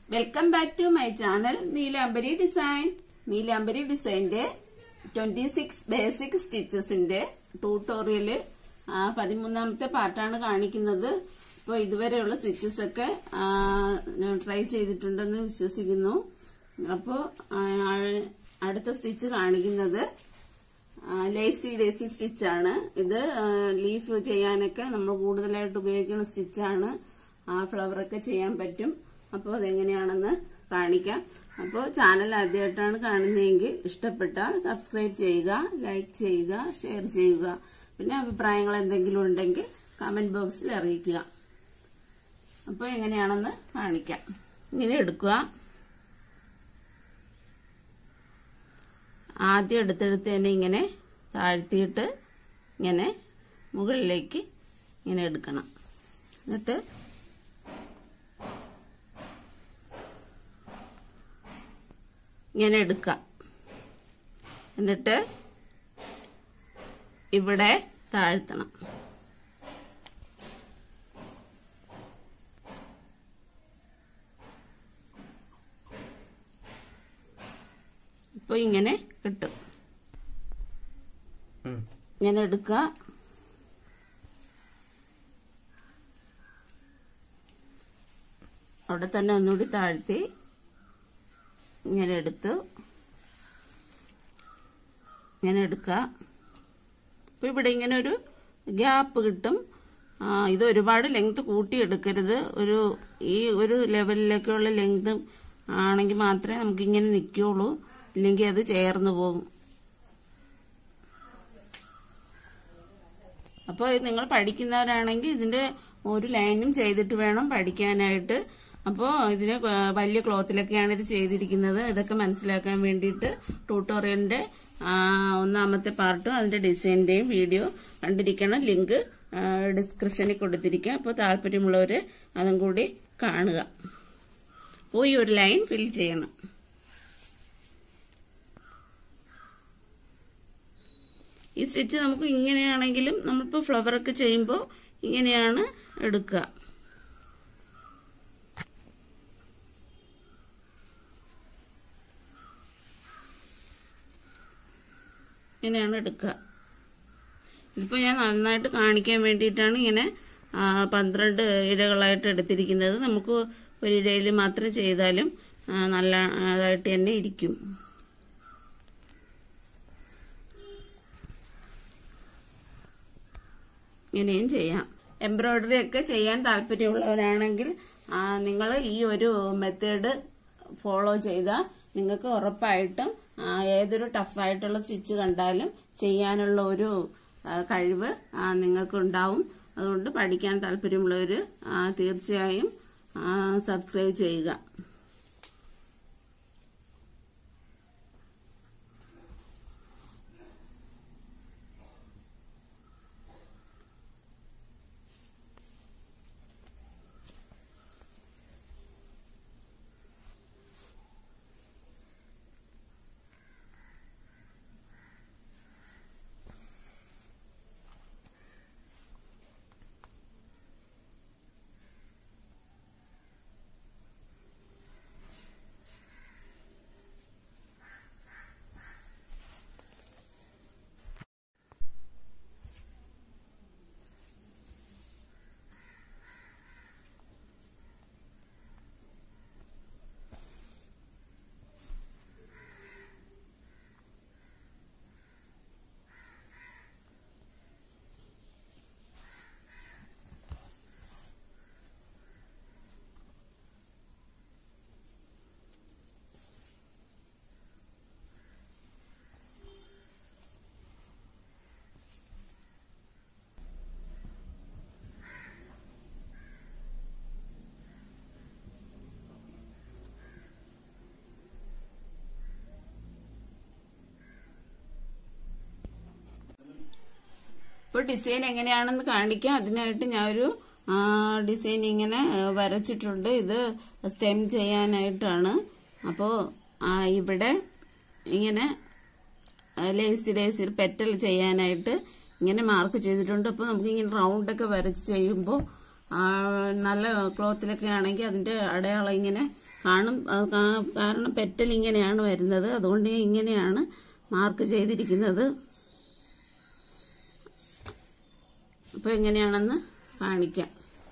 welcome back to my channel Neelambari design Neelambari ഡിസൈന്റെ twenty six basic സ്റ്റിച്ചസിന്റെ tutorial പതിമൂന്നാമത്തെ പാർട്ടാണ് കാണിക്കുന്നത് ഇപ്പോൾ ഇതുവരെയുള്ള സ്റ്റിച്ചസ് ഒക്കെ ട്രൈ ചെയ്തിട്ടുണ്ടെന്ന് വിശ്വസിക്കുന്നു അപ്പോൾ അടുത്ത സ്റ്റിച്ച് കാണിക്കുന്നത് ലേസി ഡേസി സ്റ്റിച്ചാണ് ഇത് ലീഫ് ചെയ്യാനൊക്കെ നമ്മൾ കൂടുതലായിട്ട് ഉപയോഗിക്കുന്ന സ്റ്റിച്ചാണ് ആ ഫ്ലവറൊക്കെ ചെയ്യാൻ പറ്റും അപ്പോൾ അതെങ്ങനെയാണെന്ന് കാണിക്കാം അപ്പോൾ ചാനൽ ആദ്യമായിട്ടാണ് കാണുന്നതെങ്കിൽ ഇഷ്ടപ്പെട്ടാൽ സബ്സ്ക്രൈബ് ചെയ്യുക ലൈക്ക് ചെയ്യുക ഷെയർ ചെയ്യുക പിന്നെ അഭിപ്രായങ്ങൾ എന്തെങ്കിലും ഉണ്ടെങ്കിൽ കമന്റ് ബോക്സിൽ അറിയിക്കുക അപ്പോൾ എങ്ങനെയാണെന്ന് കാണിക്കാം ഇങ്ങനെ എടുക്കുക ആദ്യം എടുത്തെടുത്ത് തന്നെ ഇങ്ങനെ താഴ്ത്തിയിട്ട് ഇങ്ങനെ മുകളിലേക്ക് ഇങ്ങനെ എടുക്കണം എന്നിട്ട് ഇങ്ങനെ എടുക്കാം എന്നിട്ട് ഇവിടെ താഴ്ത്തണം ഇപ്പൊ ഇങ്ങനെ കിട്ടും ഇങ്ങനെ എടുക്കുക അവിടെ തന്നെ ഒന്നുകൂടി താഴ്ത്തി ഇങ്ങനെ എടുത്തു ഇങ്ങനെ എടുക്കുക അപ്പൊ ഇവിടെ ഇങ്ങനെ ഒരു ഗ്യാപ്പ് കിട്ടും ഇത് ഒരുപാട് ലെങ്ത് കൂട്ടി എടുക്കരുത് ഒരു ഈ ഒരു ലെവലിലേക്കുള്ള ലെങ്ത് ആണെങ്കിൽ മാത്രമേ നമുക്ക് ഇങ്ങനെ നിൽക്കുള്ളൂ ഇല്ലെങ്കിൽ അത് ചേർന്ന് പോകും അപ്പോൾ നിങ്ങൾ പഠിക്കുന്നവരാണെങ്കിൽ ഇതിന്റെ ഒരു ലൈനും ചെയ്തിട്ട് വേണം പഠിക്കാനായിട്ട് അപ്പോൾ ഇതിന് വലിയ ക്ലോത്തിലൊക്കെയാണ് ഇത് ചെയ്തിരിക്കുന്നത് ഇതൊക്കെ മനസ്സിലാക്കാൻ വേണ്ടിയിട്ട് ട്യൂട്ടോറിയലിന്റെ ഒന്നാമത്തെ പാർട്ടും അതിന്റെ ഡിസൈനിന്റെയും വീഡിയോ കണ്ടിരിക്കണം ലിങ്ക് ഡിസ്ക്രിപ്ഷനിൽ കൊടുത്തിരിക്കുക അപ്പോൾ താല്പര്യമുള്ളവർ അതും കൂടി കാണുക അപ്പോൾ ഈ ഒരു ലൈൻ ഫിൽ ചെയ്യണം ഈ സ്റ്റിച്ച് നമുക്ക് ഇങ്ങനെയാണെങ്കിലും നമ്മളിപ്പോൾ ഫ്ലവർ ഒക്കെ ചെയ്യുമ്പോൾ ഇങ്ങനെയാണ് എടുക്കുക ഇങ്ങനെയാണ് എടുക്കുക ഇതിപ്പോൾ ഞാൻ നന്നായിട്ട് കാണിക്കാൻ വേണ്ടിയിട്ടാണ് ഇങ്ങനെ പന്ത്രണ്ട് ഇഴകളായിട്ട് എടുത്തിരിക്കുന്നത് നമുക്ക് ഒരു ഇഴയിൽ മാത്രം ചെയ്താലും നല്ലതായിട്ട് തന്നെ ഇരിക്കും ഇങ്ങനെയും ചെയ്യാം എംബ്രോയിഡറി ഒക്കെ ചെയ്യാൻ താല്പര്യമുള്ളവരാണെങ്കിൽ നിങ്ങൾ ഈ ഒരു മെത്തേഡ് ഫോളോ ചെയ്താൽ നിങ്ങൾക്ക് ഉറപ്പായിട്ടും ഏതൊരു ടഫായിട്ടുള്ള സ്റ്റിച്ച് കണ്ടാലും ചെയ്യാനുള്ള ഒരു കഴിവ് നിങ്ങൾക്ക് ഉണ്ടാവും അതുകൊണ്ട് പഠിക്കാൻ താല്പര്യമുള്ളവർ തീർച്ചയായും സബ്സ്ക്രൈബ് ചെയ്യുക ഇപ്പൊ ഡിസൈൻ എങ്ങനെയാണെന്ന് കാണിക്കാം അതിനായിട്ട് ഞാൻ ഒരു ഡിസൈൻ ഇങ്ങനെ വരച്ചിട്ടുണ്ട് ഇത് സ്റ്റെം ചെയ്യാനായിട്ടാണ് അപ്പോൾ ഇവിടെ ഇങ്ങനെ ലേസി ലേസി പെറ്റൽ ചെയ്യാനായിട്ട് ഇങ്ങനെ മാർക്ക് ചെയ്തിട്ടുണ്ട് അപ്പോൾ നമുക്ക് ഇങ്ങനെ റൗണ്ടൊക്കെ ഒക്കെ വരച്ച് ചെയ്യുമ്പോൾ നല്ല ക്ലോത്തിലൊക്കെ ആണെങ്കിൽ അതിന്റെ അടയാളം ഇങ്ങനെ കാണും അത് കാ- കാരണം പെറ്റൽ ഇങ്ങനെയാണ് വരുന്നത് അതുകൊണ്ട് ഞാൻ ഇങ്ങനെയാണ് മാർക്ക് ചെയ്തിരിക്കുന്നത് അപ്പോൾ എങ്ങനെയാണെന്ന് കാണിക്കാം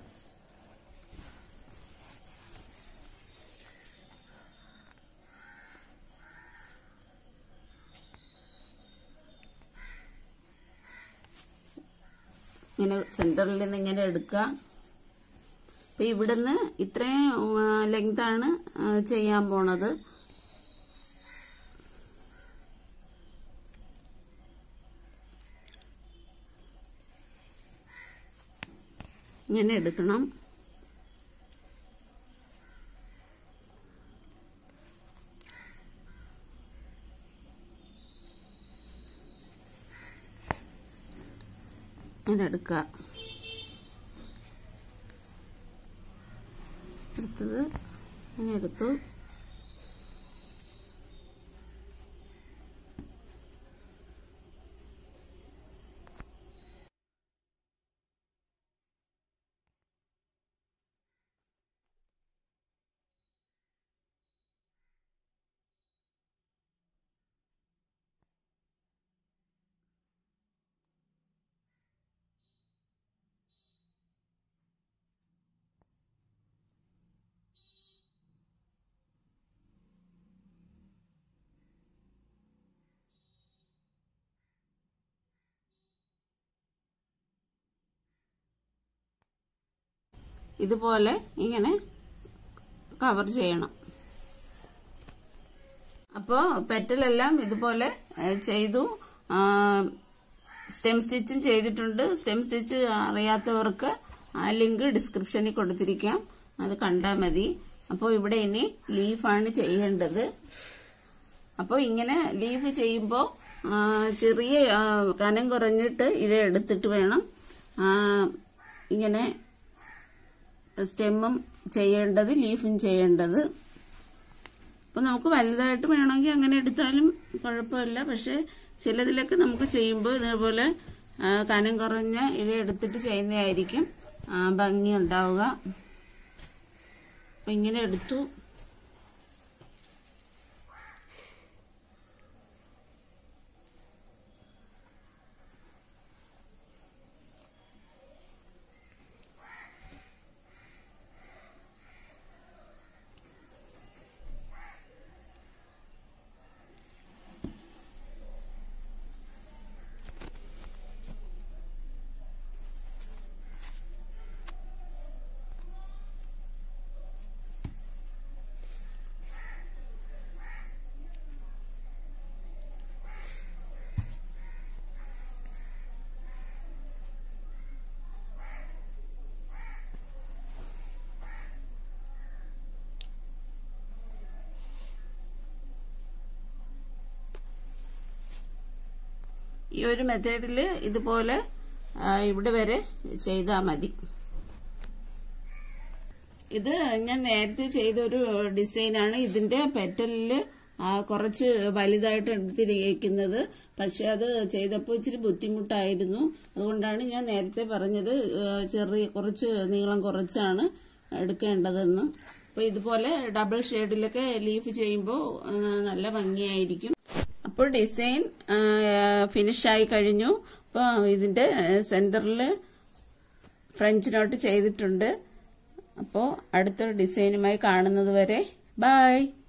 ഇങ്ങനെ സെന്ററിൽ നിന്ന് ഇങ്ങനെ എടുക്കുക അപ്പൊ ഇവിടുന്ന് ഇത്രയും ലെങ്ത് ആണ് ആ, ചെയ്യാൻ പോണത് ഇങ്ങനെ എടുക്കണം ഇങ്ങനെ എടുക്കുക എടുത്തത് ഇങ്ങനെ എടുത്തു ഇതുപോലെ ഇങ്ങനെ കവർ ചെയ്യണം അപ്പോൾ പെറ്റലെല്ലാം ഇതുപോലെ ഏ, ചെയ്തു സ്റ്റെം സ്റ്റിച്ചും ചെയ്തിട്ടുണ്ട് സ്റ്റെം സ്റ്റിച്ച് അറിയാത്തവർക്ക് ആ ലിങ്ക് ഡിസ്ക്രിപ്ഷനിൽ കൊടുത്തിരിക്കാം അത് കണ്ടാൽ മതി അപ്പോൾ ഇവിടെ ഇനി ലീഫാണ് ചെയ്യേണ്ടത് അപ്പോൾ ഇങ്ങനെ ലീഫ് ചെയ്യുമ്പോൾ ചെറിയ ആ, കനം കുറഞ്ഞിട്ട് ഇഴ എടുത്തിട്ട് വേണം ആ, ഇങ്ങനെ സ്റ്റെമ്മും ചെയ്യേണ്ടത് ലീഫും ചെയ്യേണ്ടത് അപ്പൊ നമുക്ക് വലുതായിട്ട് വേണമെങ്കിൽ അങ്ങനെ എടുത്താലും കുഴപ്പമില്ല പക്ഷെ ചിലതിലൊക്കെ നമുക്ക് ചെയ്യുമ്പോൾ ഇതേപോലെ ആ, കനം കുറഞ്ഞ ഇഴ എടുത്തിട്ട് ചെയ്യുന്നതായിരിക്കും ആ, ഭംഗി ഉണ്ടാവുക അപ്പൊ ഇങ്ങനെ എടുത്തു ഈ ഒരു മെത്തേഡിൽ ഇതുപോലെ ആ, ഇവിടെ വരെ ചെയ്താൽ മതി ഇത് ഞാൻ നേരത്തെ ചെയ്ത ഒരു ഡിസൈനാണ് ഇതിന്റെ പെറ്റലില് ആ, കുറച്ച് വലുതായിട്ട് എടുത്തിരിക്കുന്നത് പക്ഷെ അത് ചെയ്തപ്പോൾ ഇച്ചിരി ബുദ്ധിമുട്ടായിരുന്നു അതുകൊണ്ടാണ് ഞാൻ നേരത്തെ പറഞ്ഞത് ആ, ചെറിയ കുറച്ച് നീളം കുറച്ചാണ് എടുക്കേണ്ടതെന്ന് അപ്പൊ ഇതുപോലെ ഡബിൾ ഷെയ്ഡിലൊക്കെ ലീഫ് ചെയ്യുമ്പോൾ ആ, നല്ല ഭംഗിയായിരിക്കും അപ്പോൾ ഡിസൈൻ ഫിനിഷായി കഴിഞ്ഞു അപ്പോൾ ഇതിന്റെ സെന്ററിൽ ഫ്രഞ്ച് നോട്ട് ചെയ്തിട്ടുണ്ട് അപ്പോൾ അടുത്തൊരു ഡിസൈനുമായി കാണുന്നത് വരെ ബായ്